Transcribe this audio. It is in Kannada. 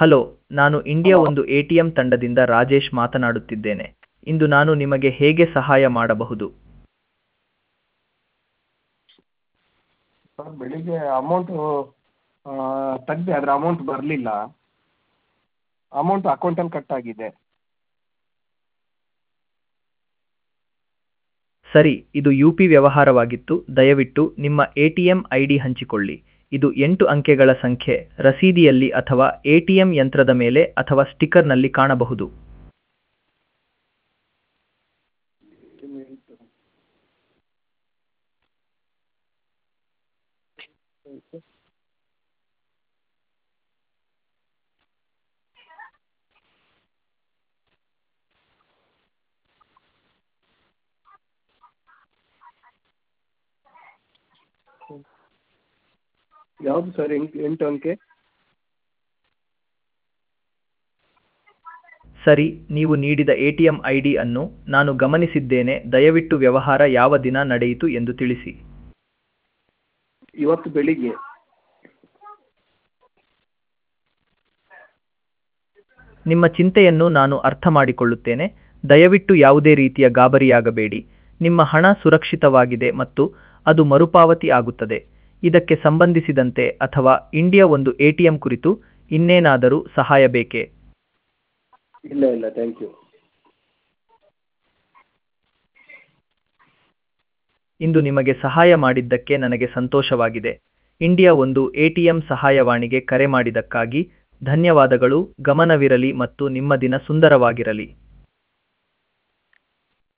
ಹಲೋ ನಾನು ಇಂಡಿಯಾ ಒಂದು ಎ ಟಿ ಎಂ ತಂಡದಿಂದ ರಾಜೇಶ್ ಮಾತನಾಡುತ್ತಿದ್ದೇನೆ ಇಂದು ನಾನು ನಿಮಗೆ ಹೇಗೆ ಸಹಾಯ ಮಾಡಬಹುದು ಸರ್ ಬೆಳಿಗ್ಗೆ ಅಮೌಂಟು ತೆಗ್ದೆ ಆದರೆ ಅಮೌಂಟ್ ಬರಲಿಲ್ಲ ಅಮೌಂಟ್ ಅಕೌಂಟಲ್ಲಿ ಕಟ್ ಆಗಿದೆ ಸರಿ ಇದು ಯು ಪಿ ವ್ಯವಹಾರವಾಗಿತ್ತು ದಯವಿಟ್ಟು ನಿಮ್ಮ A T M I D ಹಂಚಿಕೊಳ್ಳಿ ಇದು ಎಂಟು ಅಂಕೆಗಳ ಸಂಖ್ಯೆ ರಸೀದಿಯಲ್ಲಿ ಅಥವಾ ಎ ಟಿ ಎಂ ಯಂತ್ರದ ಮೇಲೆ ಅಥವಾ ಸ್ಟಿಕ್ಕರ್ನಲ್ಲಿ ಕಾಣಬಹುದು ಯಾವುದು ಸರ್ ಎಂಟು ಎಂಟು ಅಂಕೆ ಸರಿ ನೀವು ನೀಡಿದ A T M I D ಅನ್ನು ನಾನು ಗಮನಿಸಿದ್ದೇನೆ ದಯವಿಟ್ಟು ವ್ಯವಹಾರ ಯಾವ ದಿನ ನಡೆಯಿತು ಎಂದು ತಿಳಿಸಿ ಇವತ್ತು ಬೆಳಿಗ್ಗೆ ನಿಮ್ಮ ಚಿಂತೆಯನ್ನು ನಾನು ಅರ್ಥ ಮಾಡಿಕೊಳ್ಳುತ್ತೇನೆ ದಯವಿಟ್ಟು ಯಾವುದೇ ರೀತಿಯ ಗಾಬರಿಯಾಗಬೇಡಿ ನಿಮ್ಮ ಹಣ ಸುರಕ್ಷಿತವಾಗಿದೆ ಮತ್ತು ಅದು ಮರುಪಾವತಿ ಆಗುತ್ತದೆ ಇದಕ್ಕೆ ಸಂಬಂಧಿಸಿದಂತೆ ಅಥವಾ ಇಂಡಿಯಾ ಒಂದು ಎ ಟಿ ಎಂ ಕುರಿತು ಇನ್ನೇನಾದರೂ ಸಹಾಯ ಬೇಕೇ ಇಲ್ಲ ಇಲ್ಲ ಥ್ಯಾಂಕ್ ಯು ಇಂದು ನಿಮಗೆ ಸಹಾಯ ಮಾಡಿದ್ದಕ್ಕೆ ನನಗೆ ಸಂತೋಷವಾಗಿದೆ ಇಂಡಿಯಾ ಒಂದು ಎ ಟಿ ಎಂ ಸಹಾಯವಾಣಿಗೆ ಕರೆ ಮಾಡಿದ್ದಕ್ಕಾಗಿ ಧನ್ಯವಾದಗಳು ಗಮನವಿರಲಿ ಮತ್ತು ನಿಮ್ಮ ದಿನ ಸುಂದರವಾಗಿರಲಿ